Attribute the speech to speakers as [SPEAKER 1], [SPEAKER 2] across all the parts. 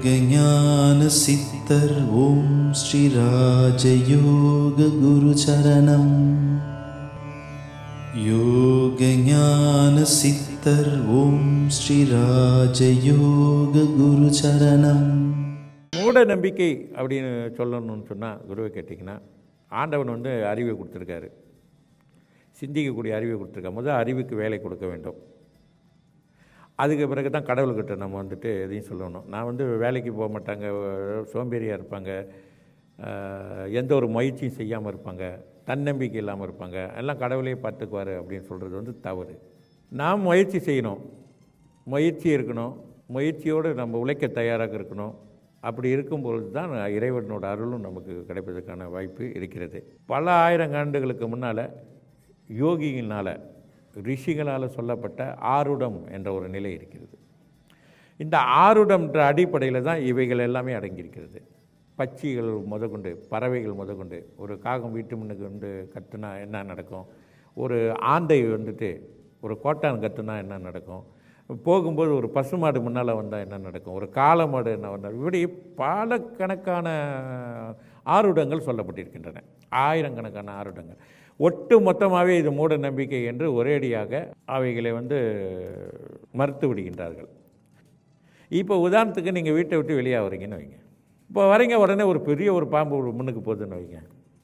[SPEAKER 1] யோகஞான சித்தர் ஓம் ஸ்ரீ ராஜயோக குரு சரணம் யோகஞான சித்தர் ஓம் ஸ்ரீ ராஜயோக குரு சரணம்
[SPEAKER 2] மூட நம்பிக்கை அப்படின்னு சொல்லணும்னு சொன்னால் குருவை கேட்டிங்கன்னா ஆண்டவன் வந்து அறிவை கொடுத்துருக்காரு சிந்திக்கக்கூடிய அறிவை கொடுத்துருக்காரு முதல் அறிவுக்கு வேலை கொடுக்க வேண்டும் அதுக்கு பிறகு தான் கடவுள்கிட்ட நம்ம வந்துட்டு எதையும் சொல்லணும் நான் வந்து வேலைக்கு போக மாட்டாங்க சோம்பேறியாக இருப்பாங்க ஆஹ், எந்த ஒரு முயற்சியும் செய்யாமல் இருப்பாங்க தன்னம்பிக்கை இல்லாமல் இருப்பாங்க எல்லாம் கடவுளே பார்த்துக்குவார் அப்படின்னு சொல்கிறது வந்து தவறு நாம் முயற்சி செய்யணும் முயற்சி இருக்கணும் முயற்சியோடு நம்ம உழைக்க தயாராக இருக்கணும் அப்படி இருக்கும்பொழுது தான் இறைவனோட அருளும் நமக்கு கிடைப்பதற்கான வாய்ப்பு இருக்கிறது பல ஆயிரம் ஆண்டுகளுக்கு முன்னால் யோகியினால் ரிஷிகளால் சொல்லப்பட்ட ஆருடம் என்ற ஒரு நிலை இருக்கிறது இந்த ஆருடம்ன்ற அடிப்படையில் தான் இவைகள் எல்லாமே அடங்கியிருக்கிறது பட்சிகள் முதற்கொண்டு பறவைகள் முதற்கொண்டு ஒரு காகம் வீட்டு முன்னுக்கு வந்து கத்துனா என்ன நடக்கும் ஒரு ஆந்தை வந்துட்டு ஒரு கோட்டான் கத்துனா என்ன நடக்கும் போகும்போது ஒரு பசுமாடு முன்னால் வந்தால் என்ன நடக்கும் ஒரு காளை மாடு என்ன வந்தால் இப்படி பல கணக்கான ஆருடங்கள் சொல்லப்பட்டிருக்கின்றன ஆயிரக்கணக்கான ஆருடங்கள் ஒட்டு மொத்தமாகவே இது மூட நம்பிக்கை என்று ஒரேடியாக அவைகளை வந்து மறுத்து விடுகின்றார்கள் இப்போ உதாரணத்துக்கு நீங்கள் வீட்டை விட்டு வெளியே வரீங்கன்னு வைங்க இப்போ வரீங்க உடனே ஒரு பெரிய ஒரு பாம்பு ஒரு முன்னுக்கு போகுதுன்னு வைங்க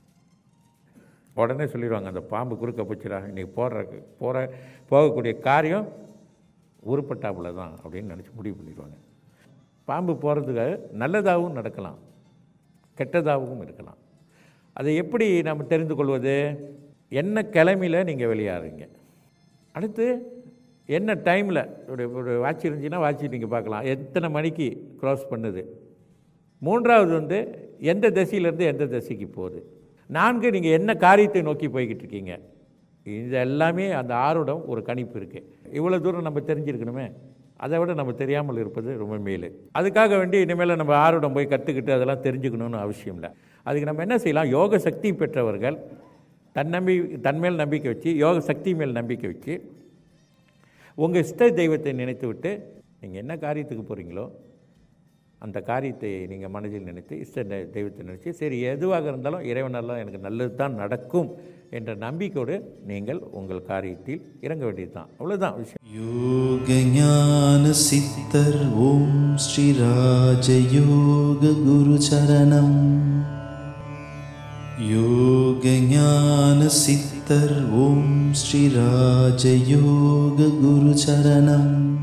[SPEAKER 2] உடனே சொல்லிடுவாங்க அந்த பாம்பு குறுக்க போச்சுடா இன்றைக்கி போடுற போகிற போகக்கூடிய காரியம் உருப்பட்டாப்புல தான் அப்படின்னு நினச்சி முடிவு பண்ணிடுவாங்க பாம்பு போகிறதுக்கு நல்லதாகவும் நடக்கலாம் கெட்டதாகவும் இருக்கலாம் அதை எப்படி நம்ம தெரிந்து கொள்வது என்ன கிழமையில் நீங்கள் வெளியாகிறீங்க அடுத்து என்ன டைமில் ஒரு ஒரு வாட்ச் இருந்துச்சுன்னா வாட்ச் நீங்கள் பார்க்கலாம் எத்தனை மணிக்கு க்ராஸ் பண்ணுது மூன்றாவது வந்து எந்த திசையிலேருந்து எந்த திசைக்கு போகுது நான்கு நீங்கள் என்ன காரியத்தை நோக்கி போய்கிட்டு இருக்கீங்க இது எல்லாமே அந்த ஆருடம் ஒரு கணிப்பு இருக்குது இவ்வளோ தூரம் நம்ம தெரிஞ்சிருக்கணுமே அதை விட நம்ம தெரியாமல் இருப்பது ரொம்ப மேலு அதுக்காக வேண்டி இனிமேல் நம்ம ஆருடம் போய் கற்றுக்கிட்டு அதெல்லாம் தெரிஞ்சுக்கணும்னு அவசியம் இல்லை அதுக்கு நம்ம என்ன செய்யலாம் யோக சக்தி பெற்றவர்கள் தன்னம்பி தன்மேல் நம்பிக்கை வச்சு யோக சக்தி மேல் நம்பிக்கை வச்சு உங்கள் இஷ்ட தெய்வத்தை நினைத்து விட்டு நீங்கள் என்ன காரியத்துக்கு போகிறீங்களோ அந்த காரியத்தை நீங்கள் மனதில் நினைத்து இஷ்ட தெ- தெய்வத்தை நினைச்சு சரி எதுவாக இருந்தாலும் இறைவனெல்லாம் எனக்கு நல்லது தான் நடக்கும் என்ற நம்பிக்கையோடு நீங்கள் உங்கள் காரியத்தில் இறங்க வேண்டியது தான் அவ்வளோதான் விஷயம்
[SPEAKER 1] யோகஞான சித்தர் ஓம் ஸ்ரீ ராஜயோக குரு சரணம் யோகஞான சித்தர் ஓம் ஸ்ரீ ராஜயோக குரு சரணம்